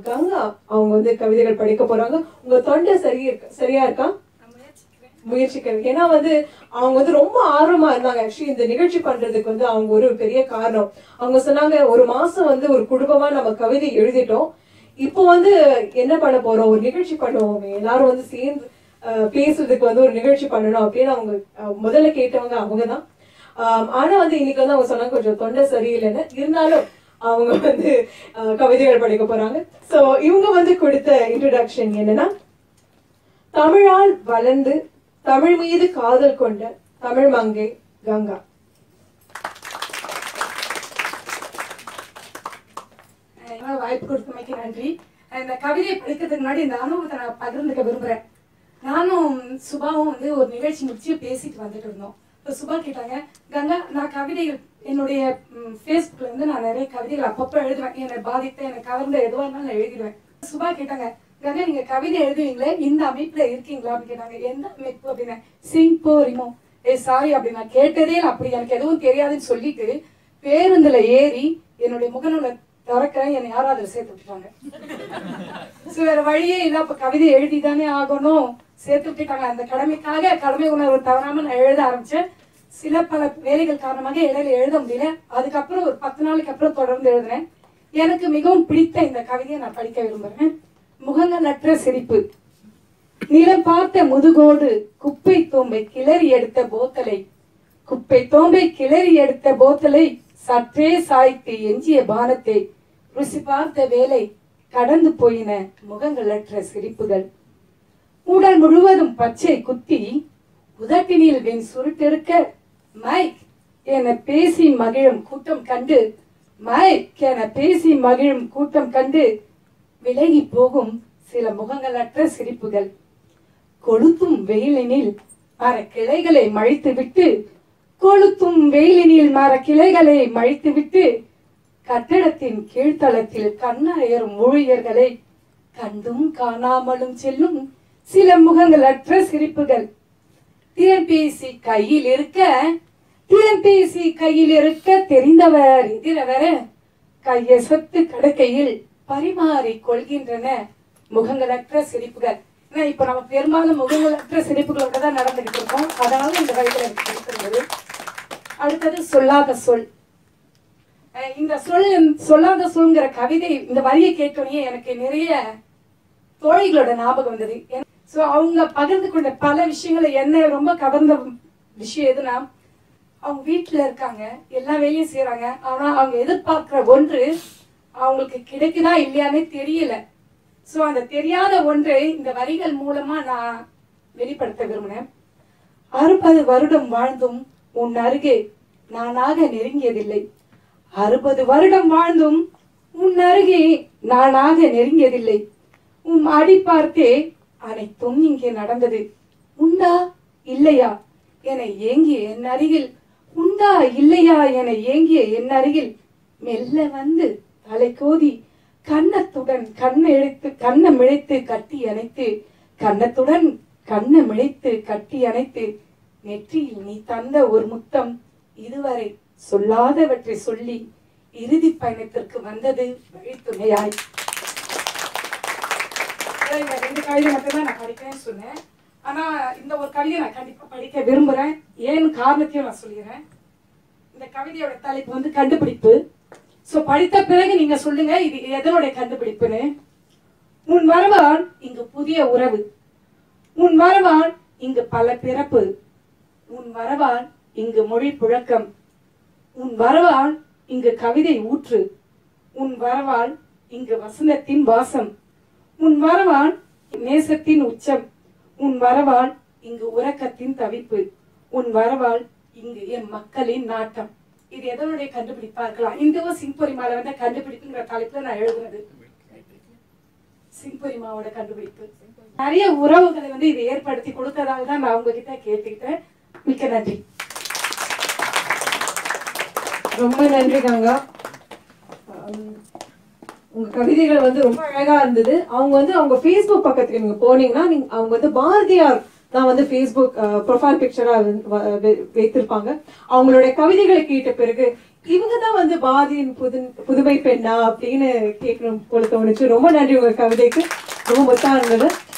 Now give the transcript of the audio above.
கங்கா அவங்க வந்து கவிதைகள் படிக்க போறாங்க உங்க தொண்டை சரி இருக்கு சரியா இருக்கா முயற்சிக்கிறது ஏன்னா வந்து அவங்க வந்து ரொம்ப ஆர்வமா இருந்தாங்க ஆக்சுவலி இந்த நிகழ்ச்சி பண்றதுக்கு வந்து அவங்க ஒரு பெரிய காரணம் அவங்க சொன்னாங்க ஒரு மாசம் வந்து ஒரு குடும்பமா நம்ம கவிதை எழுதிட்டோம் இப்போ வந்து என்ன பண்ண போறோம் ஒரு நிகழ்ச்சி பண்ணுவோம் எல்லாரும் வந்து சேர்ந்து அஹ், பேசுறதுக்கு வந்து ஒரு நிகழ்ச்சி பண்ணணும் அப்படின்னு அவங்க அஹ், முதல்ல கேட்டவங்க அவங்கதான் ஆம், ஆனா வந்து இன்னைக்கு வந்து அவங்க சொன்னாங்க கொஞ்சம் தொண்டை சரியில்லைன்னு இருந்தாலும் அவங்க வந்து அஹ், கவிதைகள் படிக்க போறாங்க சோ இவங்க வந்து கொடுத்த இன்ட்ரடக்ஷன் என்னன்னா தமிழால் வளர்ந்து தமிழ் மீது காதல் கொண்ட தமிழ் மங்கை கங்கா என்னால வாய்ப்பு கொடுத்தமைக்கு நன்றி இந்த கவிதையை படிக்கிறதுக்கு முன்னாடி இந்த அனுபவத்தை நான் பகிர்ந்துக்க விரும்புறேன் நானும் சுபாவும் வந்து ஒரு நிகழ்ச்சி முடிச்சு பேசிட்டு வந்துட்டு இருந்தோம் இப்போ சுபா கேட்டாங்க கங்கா நான் கவிதைகள் என்னுடைய ஃபேஸ்புக்ல இருந்து நான் நிறைய கவிதைகள் அப்பப்போ எழுதுவேன் என்னை பாதித்த என்னை கவர்ந்த எதுவாக இருந்தாலும் நான் எழுதிடுவேன் சுபா கேட்டாங்க கங்கா நீங்க கவிதை எழுதுவீங்களே இந்த அமைப்புல இருக்கீங்களா அப்படின்னு கேட்டாங்க எந்த அமைப்பு அப்படின்னா சிங் போ ரிமோ ஏ சாரி அப்படி நான் கேட்டதே இல்லை அப்படி எனக்கு எதுவும் தெரியாதுன்னு சொல்லிட்டு பேருந்துல ஏறி என்னுடைய முகநூலை திறக்கிறேன் என்னை யாரும் அதில் சேர்த்து விட்டுட்டாங்க So, வேற வழியே இல்லை அப்ப கவிதை எழுதிதானே ஆகணும் சேர்த்து விட்டுட்டாங்க அந்த கடமைக்காக கடமை உணர்வு தவறாம நான் எழுத ஆரம்பிச்சேன் சில பல வேலைகள் காரணமாக இடையில எழுத முடியல அதுக்கப்புறம் ஒரு பத்து நாளைக்கு அப்புறம் தொடர்ந்து எழுதுறேன் எனக்கு மிகவும் பிடித்த இந்த கவிதையை நான் படிக்க விரும்புறேன் முகங்களற்ற சிரிப்பு நிலம் பார்த்த முதுகோடு குப்பை தோம்பை கிளறி எடுத்த போத்தலை குப்பை தோம்பை கிளறி எடுத்த போத்தலை சற்றே சாய்த்து எஞ்சிய பானத்தை ருசி பார்த்த வேலை கடந்து போயின முகங்களற்ற சிரிப்புகள் உடல் முழுவதும் பச்சை குத்தி உதட்டினில் வெண் சுருட்டிருக்க மைக் என பேசி மகிழும் கூட்டம் கண்டு மைக் என பேசி மகிழும் கூட்டம் கண்டு விலகி போகும் சில முகங்களற்ற சிரிப்புகள் கொளுத்தும் வெயிலினில் மர கிளைகளை மழித்து விட்டு கொளுத்தும் வெயிலினில் மர கிளைகளை மழித்து விட்டு கட்டடத்தின் கீழ்த்தளத்தில் கண்ணயரும் ஊழியர்களை கண்டும் காணாமலும் செல்லும் சில முகங்களற்ற சிரிப்புகள் திறன்பேசி கையில் இருக்க திறன்பேசி கையில் இருக்க தெரிந்தவர் எதிரவர கையசத்து கடக்கையில் பரிமாறி கொள்கின்றன முகங்களற்ற சிரிப்புகள் ஏன்னா இப்ப நம்ம பெரும்பாலும் முகங்களற்ற சிரிப்புகளோட தான் நடந்துகிட்டு இருக்கோம் அதனால இந்த வழிகள் எனக்கு பிடித்திருந்தது அடுத்தது சொல்லாத சொல் அஹ் இந்த சொல் சொல்லாத சொல்ங்கிற கவிதை இந்த வரியை கேட்டோடனே எனக்கு நிறைய தோழிகளோட ஞாபகம் வந்தது சோ அவங்க பகிர்ந்து கொண்ட பல விஷயங்களை என்ன ரொம்ப கவர்ந்த விஷயம் எதுனா அவங்க வீட்டுல இருக்காங்க எல்லா வேலையும் செய்யறாங்க ஆனா அவங்க எதிர்பார்க்கிற ஒன்று அவங்களுக்கு கிடைக்குதா இல்லையானே தெரியல சோ அந்த தெரியாத ஒன்றை இந்த வரிகள் மூலமா நான் வெளிப்படுத்த விரும்பினேன் அறுபது வருடம் வாழ்ந்தும் உன் அருகே நானாக நெருங்கியதில்லை அறுபது வருடம் வாழ்ந்தும் உன் அருகே நானாக நெருங்கியதில்லை உன் அடி பார்த்தே அனைத்தும் இங்கே நடந்தது உண்டா இல்லையா என ஏங்கிய என் அருகில் உண்டா இல்லையா என ஏங்கிய என் அருகில் மெல்ல வந்து தலை கோதி கன்னத்துடன் கண்ணை இழைத்து கண்ணை மிழைத்து கட்டி அணைத்து கன்னத்துடன் கண்ணை மிழைத்து கட்டி அணைத்து நெற்றியில் நீ தந்த ஒரு முத்தம் இதுவரை சொல்லாதவற்றை சொல்லி இறுதி பயணத்திற்கு வந்தது வழித்துணையாய் அதான் இந்த ரெண்டு கவிதை மட்டும்தான் நான் படிக்கிறேன்னு சொன்னேன் ஆனா இந்த ஒரு கவிதை நான் கண்டிப்பா படிக்க விரும்புறேன் ஏன் காரணத்தையும் நான் சொல்லிடுறேன் இந்த கவிதையோட தலைப்பு வந்து கண்டுபிடிப்பு சோ படித்த பிறகு நீங்க சொல்லுங்க இது எதனுடைய கண்டுபிடிப்புன்னு உன் வரவால் இங்கு புதிய உறவு உன் வரவால் இங்கு பல பிறப்பு உன் வரவால் இங்கு மொழி புழக்கம் உன் வரவால் இங்கு கவிதை ஊற்று உன் வரவால் இங்கு வசந்தத்தின் வாசம் உன் வரவால் நேசத்தின் உச்சம் உன் வரவால் இங்கு உறக்கத்தின் தவிப்பு உன் வரவால் இங்கு என் மக்களின் நாட்டம் இது எதனுடைய கண்டுபிடிப்பா இருக்கலாம் இந்துவ சிங்பொரிமால வந்து கண்டுபிடிப்புங்கிற தலைப்புல நான் எழுதுனது சிங்பொரிமாவோட கண்டுபிடிப்பு நிறைய உறவுகளை வந்து இது ஏற்படுத்தி கொடுத்ததால தான் நான் உங்ககிட்ட கேட்டுக்கிட்டேன் மிக்க நன்றி ரொம்ப நன்றி கங்கா ஆம், உங்க கவிதைகள் வந்து ரொம்ப அழகா இருந்தது அவங்க வந்து அவங்க ஃபேஸ்புக் பக்கத்துக்கு நீங்க போனீங்கன்னா நீங்க அவங்க வந்து பாரதியார் தான் வந்து ஃபேஸ்புக் ப்ரொஃபைல் பிக்சரா வைத்திருப்பாங்க அவங்களுடைய கவிதைகளை கேட்ட பிறகு இவங்க தான் வந்து பாரதியின் புது புதுமை பெண்ணா அப்படின்னு கேட்கணும் போல தோணுச்சு ரொம்ப நன்றி உங்க கவிதைக்கு ரொம்ப முத்தா இருந்தது